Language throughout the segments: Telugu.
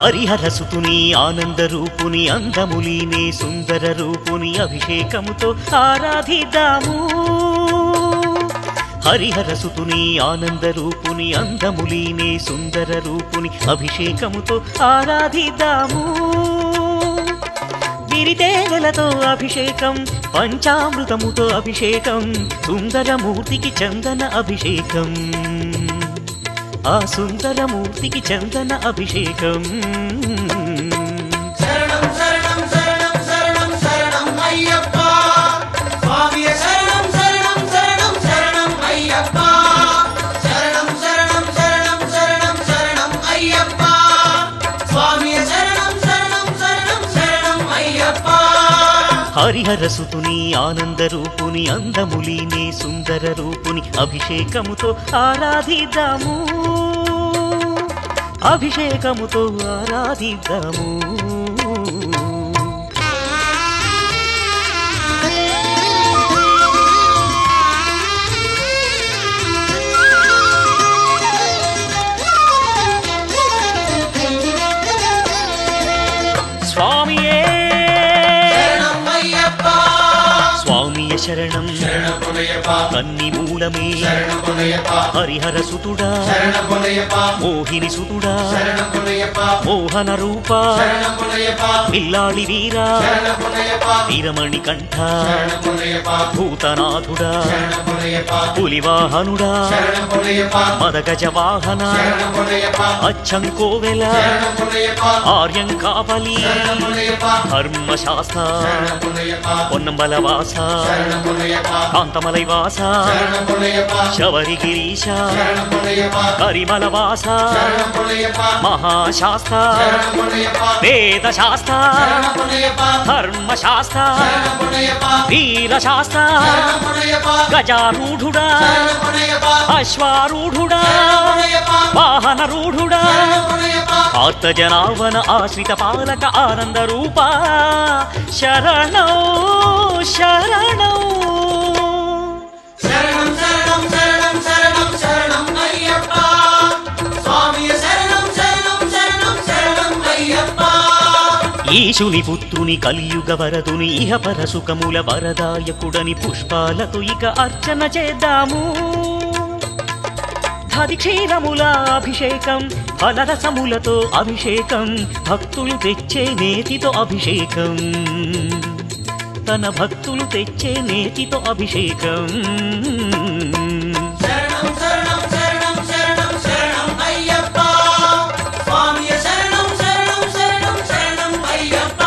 హరిహర సుతుని ఆనంద రూపుని అందములీనే సుందర రూపుని అభిషేకముతో ఆరాధిద్దాము హరిహర సుతుని ఆనంద రూపుని అందములీనే సుందర రూపుని అభిషేకముతో ఆరాధిద్దాము విరితేగలతో అభిషేకం పంచామృతముతో అభిషేకం సుందరమూర్తికి చందన అభిషేకం ఆ సుందరమూర్తికి చందన అభిషేకం శరణం శరణం శరణం శరణం శరణం అయ్యప్ప స్వామియ శరణం శరణం శరణం శరణం అయ్యప్ప శరణం శరణం శరణం శరణం శరణం అయ్యప్ప స్వామియ శరణం శరణం శరణం శరణం అయ్యప్ప హరిహర సుతుని ఆనంద రూపుని అందములీనే సుందర రూపుని అభిషేకముతో ఆరాధిద్దాము అభిషేకముతో ఆరాధిద్దాము స్వామియే శరణం అయ్యప్ప స్వామియ శరణం శరణపునయప్ప కన్ని మూలమే శరణపునయప్ప హరిహర సుతుడా శరణపునయప్ప మోహిని సుతుడా శరణపునయప్ప మోహన రూప శరణపునయప్ప పిల్లాడి వీరా శరణపునయప్ప వీరమణి కంఠ శరణపునయప్ప భూతనాథుడా శరణపునయప్ప పులివాహనుడా శరణపునయప్ప మదగజ వాహన శరణపునయప్ప అచ్చం కోవెల శరణపునయప్ప ఆర్యం కాపలి శరణపునయప్ప ధర్మశాస్త్ర శరణపునయప్ప పొన్నంబల వాస శరణపునయప్ప కాంతమలై వాస శరణపునయప్ప శబరిగిరీశ శరణపునయప్ప కరిమల వాస శరణపునయప్ప మహాశాస్త్ర శరణపునయప్ప వేదశాస్త్ర శరణపునయప్ప ధర్మశాస్త్ర శరణపునయప్ప వీరశాస్త్ర శరణపునయప్ప గజారూఢుడా శరణపునయప్ప అశ్వారూఢుడా శరణపునయప్ప వాహనరూఢుడా శరణపునయప్ప ఆర్తజనావన ఆశ్రిత పాలక ఆనంద రూప శరణౌ శరణౌ శరణం శరణం శరణం శరణం శరణం అయ్యప్ప స్వామి శరణం శరణం శరణం శరణం అయ్యప్ప ఈశుని పుత్రుని కలియుగ వరదుని ఇహ పరసుకముల వరదాయకుడని పుష్పాలతో ఇక అర్చన చేద్దాము ధది క్షీరముల అభిషేకం ఫలరసములతో అభిషేకం భక్తులు తెచ్చే నేతితో అభిషేకం తన భక్తులు తెచ్చే నేతితో అభిషేకం శరణం శరణం శరణం శరణం శరణం అయ్యప్ప స్వామి శరణం శరణం శరణం శరణం అయ్యప్ప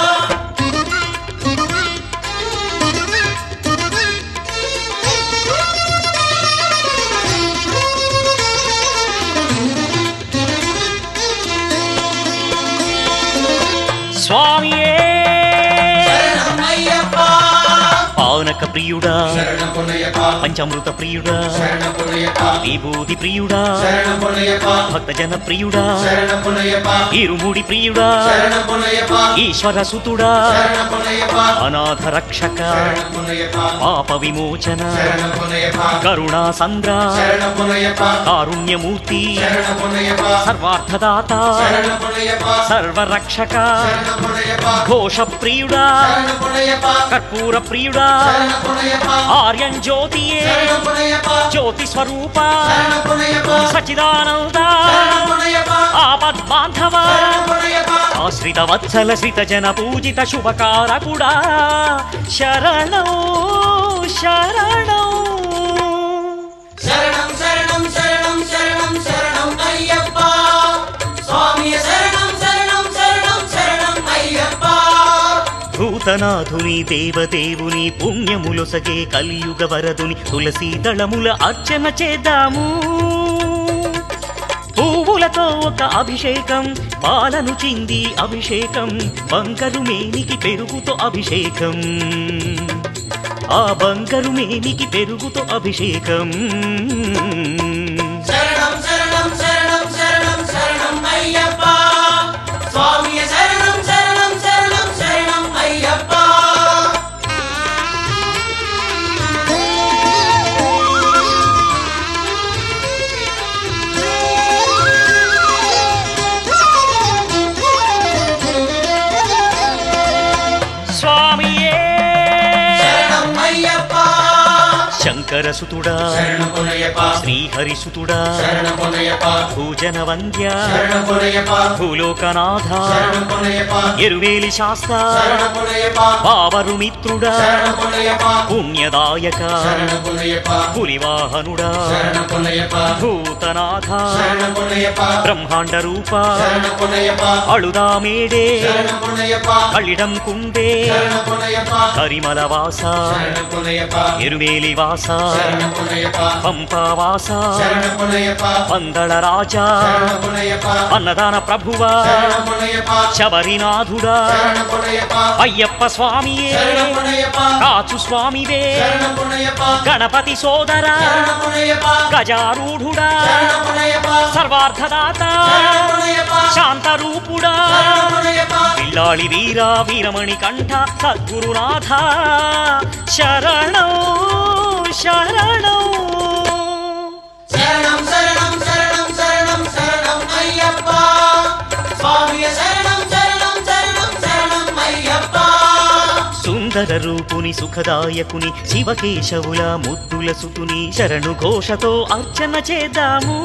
స్వామియే శరణం అయ్యప్ప పానక ప్రియుడా శరణపునయప్ప పంచామృత ప్రియుడా శరణపునయప్ప విభూతి ప్రియుడా శరణపునయప్ప భక్తజన ప్రియుడా శరణపునయప్ప ఇరుముడి ప్రియుడా శరణపునయప్ప ఈశ్వర సుతుడా శరణపునయప్ప అనాథ రక్షక శరణపునయప్ప పాప విమోచన శరణపునయప్ప కరుణా సంద్ర శరణపునయప్ప కారుణ్యమూర్తి శరణపునయప్ప సర్వార్థదాత శరణపునయప్ప సర్వరక్షక శరణపునయప్ప ఘోష ప్రియుడా శరణపునయప్ప కర్పూర ప్రియుడా శరణపునయప్ప ఆర్యం జ్యోతియే శరణపునయప్ప జ్యోతి స్వరూప శరణపునయప్ప సచిదానంద శరణపునయప్ప ఆపద్బాంధవ శరణపునయప్ప ఆశ్రిత వత్సల శ్రిత జన పూజిత శుభకారకుడా శరణౌ శరణౌ శరణం శరణం శరణం శరణం శరణం అయ్యప్ప స్వామి శరణం శరణం శరణం శరణం అయ్యప్ప భూతనాథుని దేవదేవుని పుణ్యములొసగే కలియుగ వరదుని తులసి దళముల అర్చన చేద్దాము పువ్వులతో ఒక అభిషేకం పాలను చింది అభిషేకం బంగారు మేనికి పెరుగుతో అభిషేకం ఆ బంగారు మేనికి పెరుగుతో అభిషేకం శరణం శరణం శరణం శరణం శరణం అయ్యప్ప స్వామి శరణం శరణం శరణం శరణం అయ్యప్ప శంకరసుతుడా శరణమునయ్యప్ప శ్రీహరిసుతుడా శరణమునయ్యప్ప భూజన వంద్య శరణమునయ్యప్ప భూలోకనాథ శరణమునయ్యప్ప ఎరువేలి శాస్త శరణమునయ్యప్ప బావరు మిత్రుడా శరణమునయ్యప్ప పుణ్యదాయక శరణమునయ్యప్ప పులివాహనుడా శరణమునయ్యప్ప భూతనాథ శరణమునయ్యప్ప బ్రహ్మాండ రూప శరణమునయ్యప్ప అళుదామేడే శరణమునయ్యప్ప కళ్ళిడం కుండే శరణమునయ్యప్ప కరిమల వాస శరణమునయ్యప్ప ఎరువేలి వాస శరణమునయ్యప్ప పంపావాస శరణమునయ్యప్ప పందళ రాజా శరణమునయ్యప్ప అన్నదాన ప్రభువా శరణమునయ్యప్ప శబరినాథుడా శరణమునయ్యప్ప అయ్యప్ప స్వామియే శరణమునయ్యప్ప కాచు స్వామివే శరణమునయ్యప్ప గణపతి సోదరా శరణమునయ్యప్ప గజారూఢుడా శరణమునయ్యప్ప సర్వార్థదాత శరణమునయ్యప్ప శాంతరూపుడా శరణమునయ్యప్ప పిల్లాళి వీరా వీరమణి కంఠ సద్గురునాథ శరణం శరణం శరణం శరణం శరణం శరణం శరణం అయ్యప్ప స్వామి శరణం శరణం శరణం శరణం అయ్యప్ప సుందర రూపుని సుఖదాయకుని శివకేశవుల ముద్దుల సుతుని శరణు ఘోషతో అర్చన చేద్దాము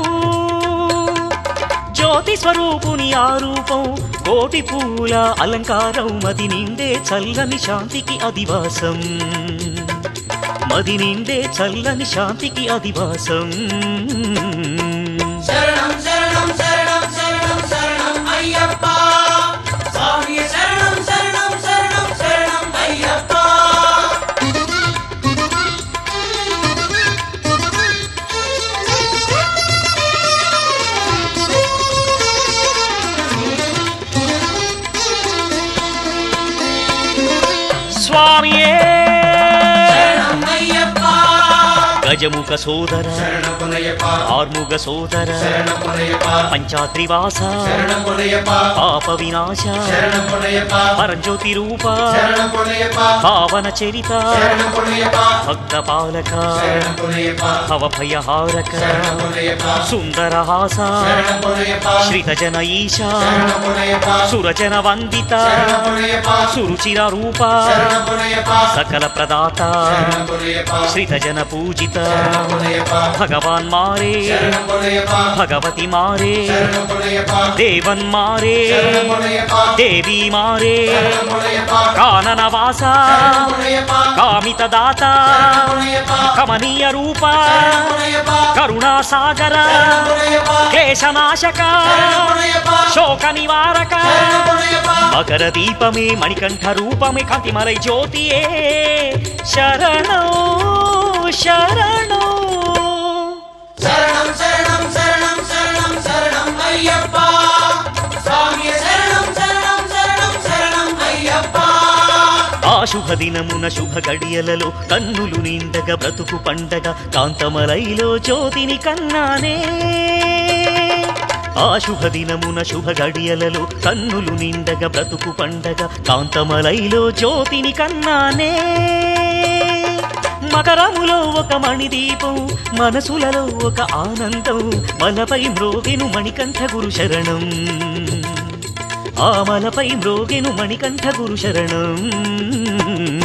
జ్యోతి స్వరూపుని ఆ రూపం కోటి పూల అలంకారం మది నిండే చల్లని శాంతికి అధివాసం మది నిండే చల్లని శాంతికి అధివాసం శరణం శరణం శరణం శరణం శరణం అయ్యప్ప స్వామి శరణం శరణం శరణం శరణం అయ్యప్ప స్వామియే శరణం అయ్యప్ప గజముఖ సోదర శరణమునయ్యప్ప ఆర్ముగ సోదర శరణమునయ్యప్ప పంచాత్రివాస శరణమునయ్యప్ప పాప వినాశ శరణమునయ్యప్ప పరంజ్యోతి రూప శరణమునయ్యప్ప పావన చరిత శరణమునయ్యప్ప భక్త పాలక శరణమునయ్యప్ప భవభయహారక శరణమునయ్యప్ప సుందరహాస శరణమునయ్యప్ప శ్రితజన ఈశ శరణమునయ్యప్ప సురజన వందిత శరణమునయ్యప్ప సురుచిర రూప శరణమునయ్యప్ప సకల ప్రదాత శరణమునయ్యప్ప శ్రితజన పూజిత శరణమునయ్యప్ప భగవాన్ మారే శరణమునయ్యప్ప భగవతి మారే శరణమునయ్యప్ప దేవన్ మారే శరణమునయ్యప్ప దేవి మారే శరణమునయ్యప్ప కానన వాస శరణమునయ్యప్ప కామిత దాత శరణమునయ్యప్ప కమనీయ రూప శరణమునయ్యప్ప కరుణా సాగర శరణమునయ్యప్ప క్లేశనాశక శరణమునయ్యప్ప శోక నివారక శరణమునయ్యప్ప మకర దీపమే మణికంఠ రూపమే కాంతిమలై జ్యోతియే శరణం శరణం శరణం శరణం శరణం శరణం శరణం అయ్యప్ప స్వామి శరణం శరణం శరణం శరణం అయ్యప్ప ఆ శుభ దినమున శుభ గడియలలో కన్నులు నిండగా బ్రతుకు పండగ కాంతమలైలో జ్యోతిని కన్నానే ఆ శుభ దినమున శుభ గడియలలో కన్నులు నిండగా బ్రతుకు పండగ కాంతమలైలో జ్యోతిని కన్నానే మకరములో ఒక మణిదీపం మనసులలో ఒక ఆనందం మలపై మ్రోగెను మణికంఠ గురు శరణం ఆమలపై మ్రోగెను మణికంఠ గురు శరణం